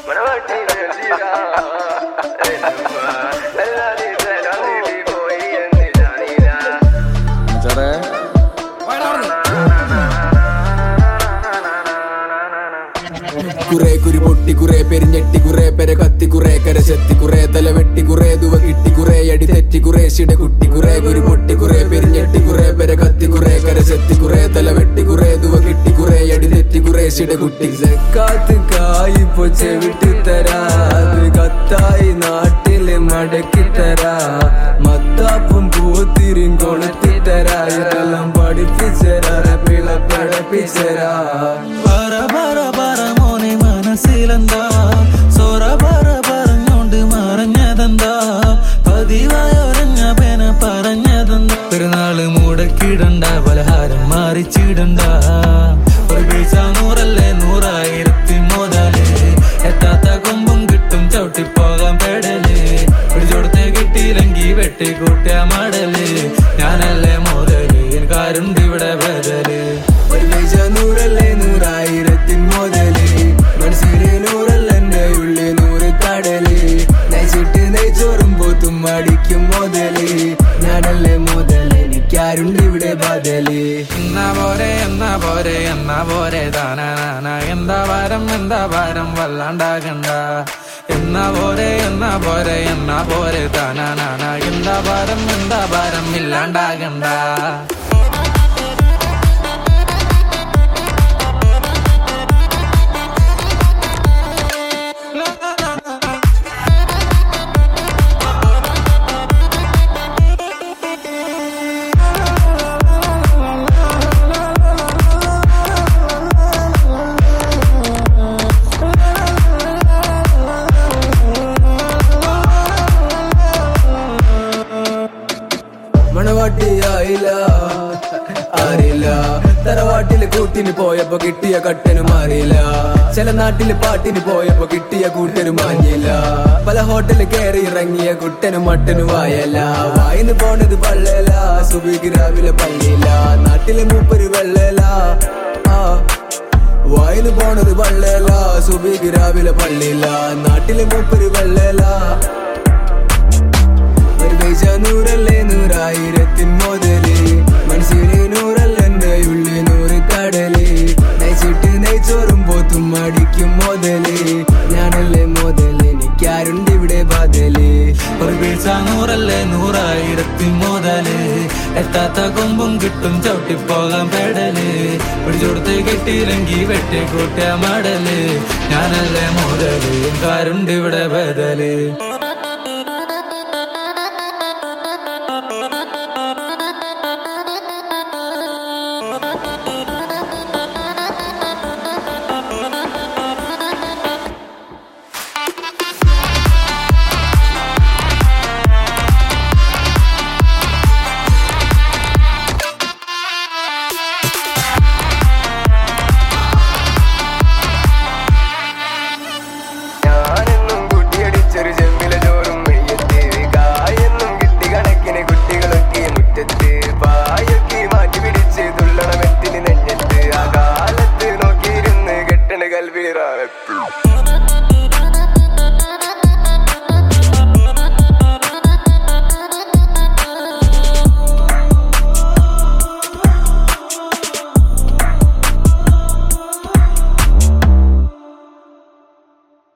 മച്ചാറേ കുറെ കുരു പൊട്ടി കുറെ പെരിഞ്ഞെട്ടി കുറെ പെര കത്തി കുറെ കരശെത്തി കുറെ തല വെട്ടി കുറെ ദുവ കിട്ടി കുറെ അടി തെറ്റി കുറെ ശിട കുട്ടി കുറെ കുരു പൊട്ടി കുറെ പെരിഞ്ഞെട്ടി കുറെ പെര കത്തി കുറെ കരശെത്തി കുറെ തല വെട്ടി കുറെ ദുവ കിട്ടി കുറെ അടി തെറ്റി കുറെ ശിട കുട്ടി കാത്ത് കായിപ്പോ ചെവിട്ടി തരാ അത് കത്തായി നാട്ടില് മടക്കി തരാ മത്താപ്പും പൂത്തിരിയും കൊളുത്തി തരാ ഇതെല്ലാം പഠിപ്പിച്ചരാ പിള പഠിപ്പിച്ചരാ പറ പറ പറ മോനെ മനസ്സിലെന്താ സൊറ പറ പറഞ്ഞോണ്ട് മറഞ്ഞതെന്താ പതിവായി ഒരഞ്ഞ പേന പറഞ്ഞതെന്താ പെരുന്നാള് മുടക്കിടണ്ട പലഹാരം മാറിച്ചിടണ്ട ഒരു പൈസ നൂറല്ലേ നൂറായിരത്തി മുതല് എത്താത്ത കൊമ്പും കിട്ടും ചവിട്ടിപ്പോകാൻ പെടല് പിടിച്ചോടത്തെ കിട്ടിയില്ലെങ്കി വെട്ടിക്കൂട്ടിയ മടല് ഞാനല്ലേ മുതല് എനിക്കാരുണ്ട് ഇവിടെ ബദല് ഒരു പൈസ നൂറല്ലേ നൂറായിരത്തിൻ മുതല് മനസ്സിലെ നൂറല്ല എന്റെ ഉള്ളി നൂറ് കടല് നയിച്ചിട്ട് നെയ്ച്ചോറും പോത്തും അടിക്കും മുതല് ഞാനല്ലേ മുതല് എനിക്കാരുണ്ട് ഇവിടെ ബദല് എന്നാ പോരെ എന്നാ പോരെ എന്നാ പോരെ താനാന എന്താ ഭാരം എന്താ ഭാരം വല്ലാണ്ടാകണ്ട എന്നാ പോരെ എന്നാ പോരെ എന്നാ പോരെ താനാന എന്താ ഭാരം എന്താ ഭാരം ഇല്ലാണ്ടാകണ്ട മണവാട്ടിയായില്ല അറിയില്ല തറവാട്ടില് കൂട്ടിന് പോയപ്പോ കിട്ടിയ കട്ടനും അറിയില്ല ചില നാട്ടില് പാട്ടിന് പോയപ്പോ കിട്ടിയ കൂട്ടനും മാഞ്ഞില്ല പല ഹോട്ടലിൽ കയറി ഇറങ്ങിയ കുട്ടനും മട്ടനും വായല്ല വായിന്ന് പോണത് പള്ളല സുബിക്ക് രാവിലെ പള്ളിയില്ല നാട്ടിലെ മൂപ്പര് വെള്ളല ആ വായിന്ന് പോണത് പള്ളല സുബിക്ക് രാവിലെ പള്ളിയില്ല നാട്ടിലെ മൂപ്പര് വെള്ളല ഒരു പൈസ നൂറല്ലേ നൂറായിരത്തിൻ മുതല് മനസ്സിലെ നൂറല്ല എന്റെ ഉള്ളി നൂറ് കടല് നയിച്ചിട്ട് നെയ്ച്ചോറും പോത്തും അടിക്കും മുതല് ഞാനല്ലേ മുതല് എനിക്കാരുണ്ട് ഇവിടെ ബദല് ഒരു പൈസ നൂറല്ലേ നൂറായിരത്തി മുതല് എത്താത്ത കൊമ്പും കിട്ടും ചവിട്ടിപ്പോകാൻ പെടല് പിടിച്ചോടത്ത് കിട്ടിയില്ലെങ്കി വെട്ടിക്കൂട്ടിയ മടല് ഞാനല്ലേ മുതല് കാരുണ്ട് ഇവിടെ ബദല്